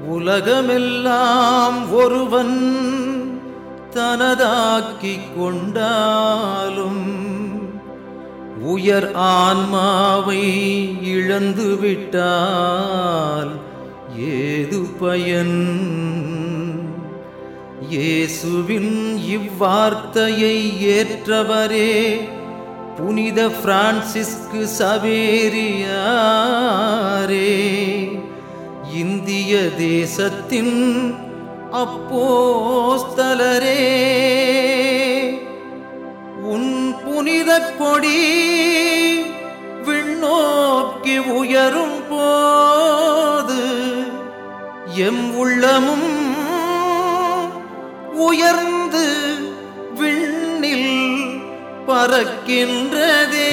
உலகமெல்லாம் ஒருவன் தனதாக்கிக் கொண்டாலும் உயர் ஆன்மாவை இழந்து விட்டால் ஏது பயன் இயேசுவின் இவ்வார்த்தையை ஏற்றவரே புனித பிரான்சிஸ்கு சவேரியாரே இந்திய தேசத்தின் அப்போஸ்தலரே உன் புனித கொடி விண்ணோக்கி உயரும் போது எம் உள்ளமும் உயர்ந்து விண்ணில் பறக்கின்றதே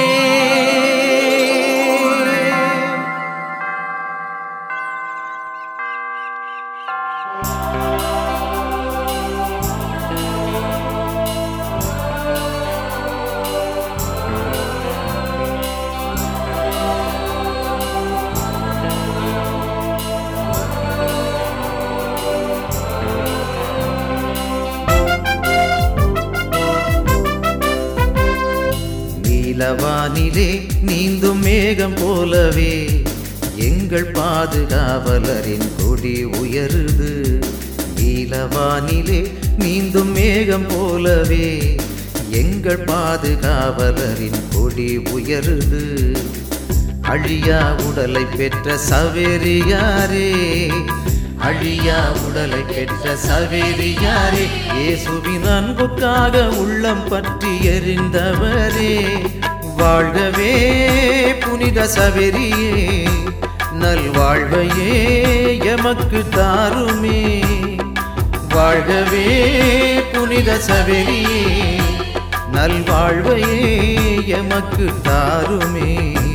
நீலவானிலே நீந்தும் மேகம் போலவே எங்கள் பாதுகாவலரின் கொடி உயருது நீலவானிலே நீந்தும் மேகம் போலவே எங்கள் பாதுகாவலரின் கொடி உயருது அழியா உடலை பெற்ற சவேரியாரே அழியா உடலை பெற்ற சவேரியாரே இயேசுவின் அன்புக்காக உள்ளம் பற்றி எரிந்தவரே வாழ்கவே புனித சவேரியே நல்வாழ்வையே எமக்கு தாருமே வாழ்கவே புனித சவேரியே நல்வாழ்வையே எமக்கு தாருமே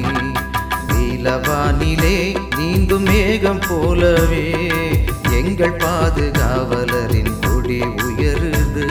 நீலவானிலே நீந்தும் மேகம் போலவே எங்கள் பாதுகாவலரின் கொடி உயருது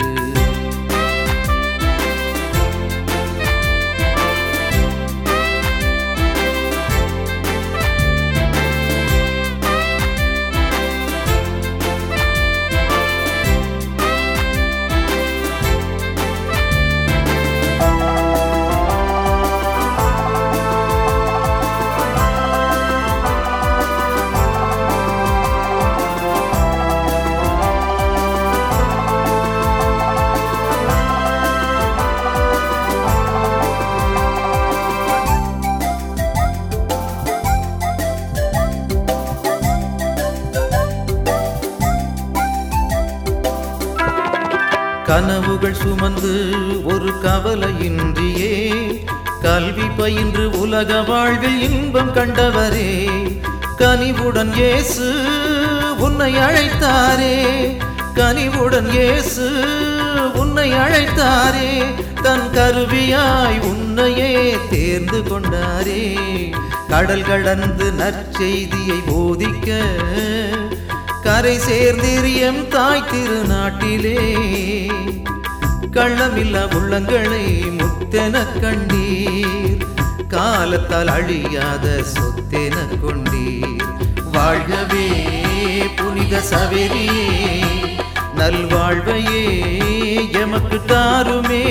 கனவுகள் சுமந்து ஒரு கவலையின்றியே கல்வி பயின்று உலக வாழ்வில் இன்பம் கண்டவரே கனிவுடன் இயேசு உன்னை அழைத்தாரே கனிவுடன் இயேசு உன்னை அழைத்தாரே தன் கருவியாய் உன்னையே தேர்ந்து கொண்டாரே கடல் கடந்து நற்செய்தியை போதிக்க கரை சேர்ந்திரியம் தாய் திருநாட்டிலே கள்ளமில்ல உள்ளங்களை முத்தென கண்டீர் காலத்தால் அழியாத சொத்தென கொண்டீர் வாழ்கவே புனித சவேரியே நல்வாழ்வையே எமக்கு தாருமே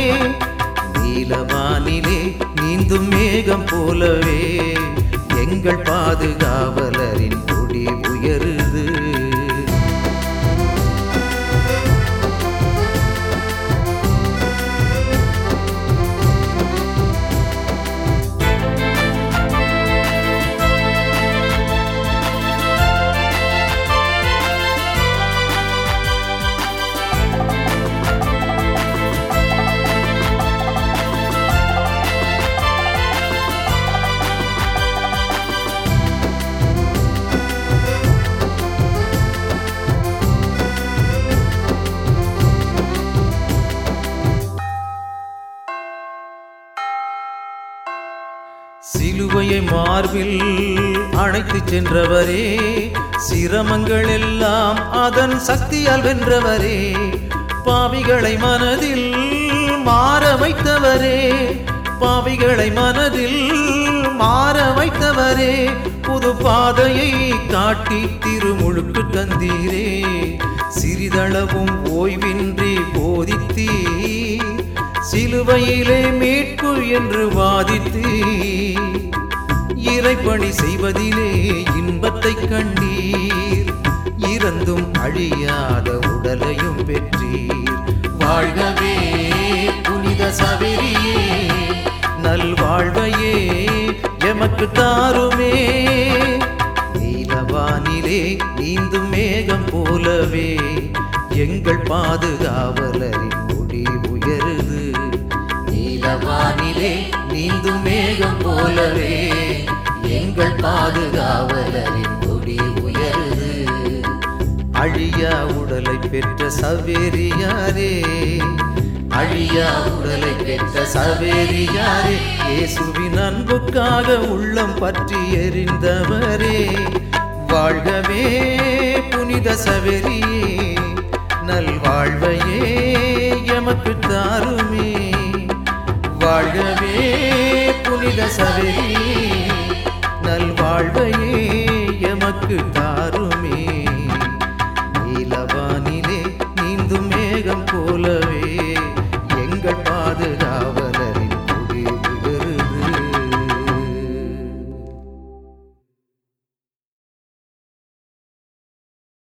நீலவானிலே நீந்தும் மேகம் போலவே எங்கள் பாதுகாவலரின் கொடி உயருது சிலுவையை மார்பில் அழைத்துச் சென்றவரே சிரமங்கள் எல்லாம் அதன் சக்தியால் வென்றவரே பாவிகளை மனதில் மாற வைத்தவரே பாவிகளை மனதில் மாற வைத்தவரே புது பாதையை காட்டி திருமுழுக்கு தந்தீரே சிறிதளவும் ஓய்வின்றி போதித்தீர் சிலுவையிலே மீட்பு என்று வாதித்தீர் இறைப்பணி செய்வதிலே இன்பத்தை கண்டீர் இறந்தும் அழியாத உடலையும் பெற்றீர் வாழ்கவே புனித சபரியே நல்வாழ்வையே எமக்கு தாருமே நீலவானிலே நீந்தும் மேகம் போலவே எங்கள் பாதுகாவலரின் கொடி உயருது நீலவானிலே நீந்தும் மேகம் போலவே எங்கள் பாதுகாவலரின் கொடி உயருது அழியா உடலை பெற்ற சவேரியாரே அழியா உடலை பெற்ற சவேரியாரே இயேசுவின் அன்புக்காக உள்ளம் பற்றி எரிந்தவரே வாழ்கவே புனித சவேரியே நல்வாழ்வையே எமக்கு தாருமே வாழ்கவே புனித சவேரியே நல்வாழ்வையே எமக்கு தாருமே நீலவானிலே நீந்தும் மேகம் போலவே எங்கள் பாதுகாவ